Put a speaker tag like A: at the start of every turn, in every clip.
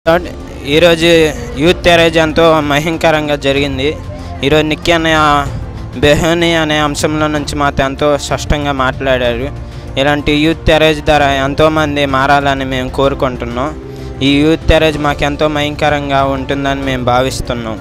A: third ఈరోజు youth marriage ఎంతో మహింకరంగా జరిగింది ఈరోజు నిక్కి అనే ఆ బెహోని అనే అంశంలో నుంచి మాతో ఎంతో స్పష్టంగా మాట్లాడారు ఇలాంటి యూత్ మ్యారేజ్ ద్వారా ఎంతోమంది మారాలని మేము కోరుకుంటున్నాం ఈ యూత్ మ్యారేజ్ మాకు ఎంతో భయంకరంగా ఉంటుందని మేము భావిస్తున్నాం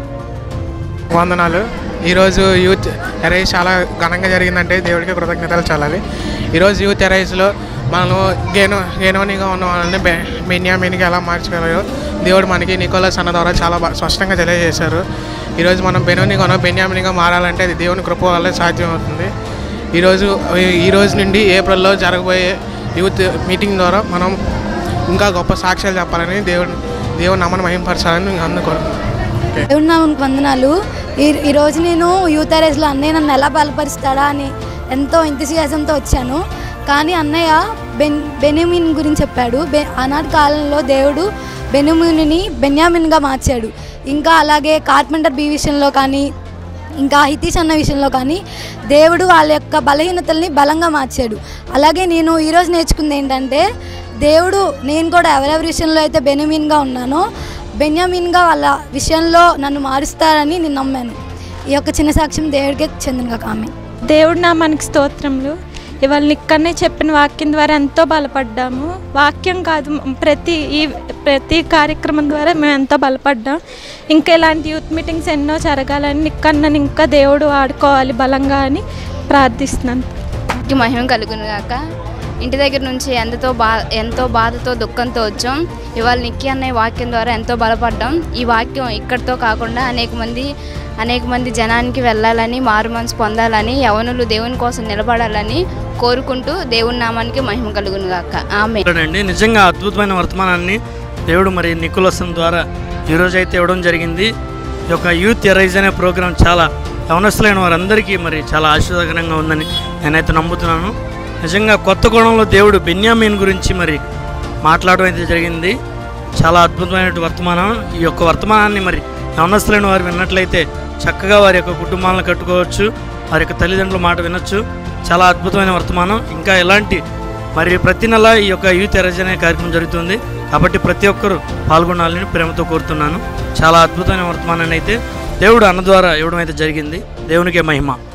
B: వందనాలు ఈరోజు యూత్ ఎరైజ్ చాలా ఘనంగా జరిగిందంటే దేవుడికి కృతజ్ఞతలు చాలాలి ఈరోజు యూత్ ఎరైజ్లో మనము గేను గేనోనిగా ఉన్న వాళ్ళని బె బెన్యామిన్గా ఎలా మార్చగలరో దేవుడు మనకి నికోలస్ అన్న ద్వారా చాలా బా- స్పష్టంగా తెలియజేశారు ఈరోజు మనం బెనోనిగా ఉన్న బెన్యామిన్గా మారాలంటే అది దేవుని కృప వల్లే సాధ్యం అవుతుంది ఈరోజు ఈ రోజు నుండి ఏప్రిల్లో జరగబోయే యూత్ మీటింగ్ ద్వారా మనం ఇంకా గొప్ప సాక్ష్యాలు చెప్పాలని దేవుడు దేవుని నమ్మని మహింపరచాలని అందుకోరు ఓకే
C: దేవుడి నామనికి వందనాలు ఈ ఈరోజు నేను యూత్ అరేజ్లో అన్నయ్య నన్ను ఎలా బలపరుస్తాడా అని ఎంతో ఎంతసియాజంతో వచ్చాను కానీ అన్నయ్య బెన్ బెనిమిన్ గురించి చెప్పాడు బె ఆనాటి కాలంలో దేవుడు బెనిమిన్ని బెన్యామిన్గా మార్చాడు ఇంకా అలాగే కార్పెంటర్ బి విషయంలో కానీ ఇంకా హితీష్ అన్న విషయంలో కానీ దేవుడు వాళ్ళ యొక్క బలహీనతల్ని బలంగా మార్చాడు అలాగే నేను ఈరోజు నేర్చుకుంది ఏంటంటే దేవుడు నేను కూడా ఎవరెవరి విషయంలో అయితే బెనిమిన్గా ఉన్నానో బెన్యామిన్గా వాళ్ళ విషయంలో నన్ను మారుస్తారని నేను నమ్మాను ఈ యొక్క చిన్న సాక్ష్యం దేవుడికే చెందిన కామె
D: దేవుడి నామానికి స్తోత్రములు ఇవాళ నిక్కనే చెప్పిన వాక్యం ద్వారా ఎంతో బలపడ్డాము వాక్యం కాదు మ- ప్రతి ఈ ప్రతి కార్యక్రమం ద్వారా మేము ఎంతో బలపడ్డాం ఇంకా ఇలాంటి యూత్ మీటింగ్స్ ఎన్నో జరగాలని నిక్కన్నని ఇంకా దేవుడు ఆడుకోవాలి బలంగా అని ప్రార్థిస్తున్నాను
E: కి మహిమ కలుగును గాక ఇంటి దగ్గర నుంచి ఎంతతో బా ఎంతో బాధతో దుఃఖంతో వచ్చాం ఇవాళ నిక్కి అనే వాక్యం ద్వారా ఎంతో బలపడ్డాం ఈ వాక్యం ఇక్కడితో కాకుండా అనేక మంది అనేక మంది జనానికి వెళ్ళాలని మారు మనసు పొందాలని యవనులు దేవుని కోసం నిలబడాలని కోరుకుంటూ దేవుని నామానికి మహిమ కలుగును గాక ఆమె
F: అండి నిజంగా అద్భుతమైన వర్తమానాన్ని దేవుడు మరి నికులసం ద్వారా ఈరోజు అయితే ఇవ్వడం జరిగింది ఈ యొక్క యూత్ ఎరైజ్ అనే ప్రోగ్రాం చాలా యవనస్తులైన వారందరికీ మరి చాలా ఆశీర్వాదకరంగా ఉందని నేనైతే నమ్ముతున్నాను నిజంగా కొత్తగూడెంలో దేవుడు బెన్యామీన్ గురించి మరి మాట్లాడడం అయితే జరిగింది చాలా అద్భుతమైన వర్తమానం ఈ యొక్క వర్తమానాన్ని మరి యవనస్తులైన వారు విన్నట్లయితే చక్కగా వారి యొక్క కుటుంబాలను కట్టుకోవచ్చు వారి యొక్క తల్లిదండ్రుల మాట వినొచ్చు చాలా అద్భుతమైన వర్తమానం ఇంకా ఎలాంటి మరి ప్రతి నెల ఈ యొక్క యూత్ ఎరజ్ అనే కార్యక్రమం జరుగుతుంది కాబట్టి ప్రతి ఒక్కరూ పాల్గొనాలని ప్రేమతో కోరుతున్నాను చాలా అద్భుతమైన వర్తమానాన్ని అయితే దేవుడు అన్న ద్వారా ఇవ్వడం అయితే జరిగింది దేవునికే మహిమ